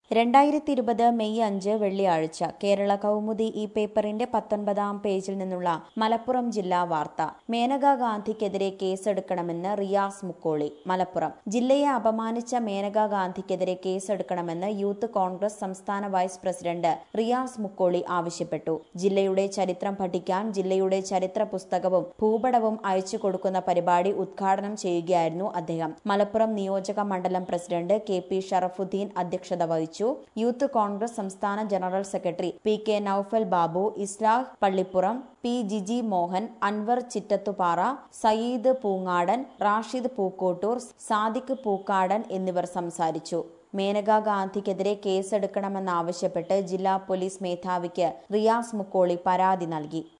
രണ്ടായിരത്തി ഇരുപത് മെയ് അഞ്ച് വെള്ളിയാഴ്ച കേരള കൗമുദി ഈ പേപ്പറിന്റെ പത്തൊൻപതാം പേജിൽ നിന്നുള്ള മലപ്പുറം ജില്ലാ വാർത്ത മേനകാ ഗാന്ധിക്കെതിരെ കേസെടുക്കണമെന്ന് റിയാസ് മുക്കോളി മലപ്പുറം ജില്ലയെ അപമാനിച്ച മേനകാ ഗാന്ധിക്കെതിരെ കേസെടുക്കണമെന്ന് യൂത്ത് കോൺഗ്രസ് സംസ്ഥാന വൈസ് പ്രസിഡന്റ് റിയാസ് മുക്കോളി ആവശ്യപ്പെട്ടു ജില്ലയുടെ ചരിത്രം പഠിക്കാൻ ജില്ലയുടെ ചരിത്ര പുസ്തകവും ഭൂപടവും അയച്ചു കൊടുക്കുന്ന പരിപാടി ഉദ്ഘാടനം ചെയ്യുകയായിരുന്നു അദ്ദേഹം മലപ്പുറം നിയോജക മണ്ഡലം പ്രസിഡന്റ് കെ പി ഷറഫുദ്ദീൻ അധ്യക്ഷത വഹിച്ചു യൂത്ത് കോൺഗ്രസ് സംസ്ഥാന general secretary P K Noufal Babu Islah Pallippuram P Jiji Mohan Anwar Chittathupara Sayeed Poongadan Rashid Pookkottur Sadiq Pookkadan എന്നിവർ സംസാരിച്ചു മേനകാ ഗാന്ധിക്കെതിരെ കേസെടുക്കണമെന്നാവശ്യപ്പെട്ട് ജില്ലാ പോലീസ് മേധാവിക്ക് റിയാസ് മുക്കോളി പരാതി നൽകി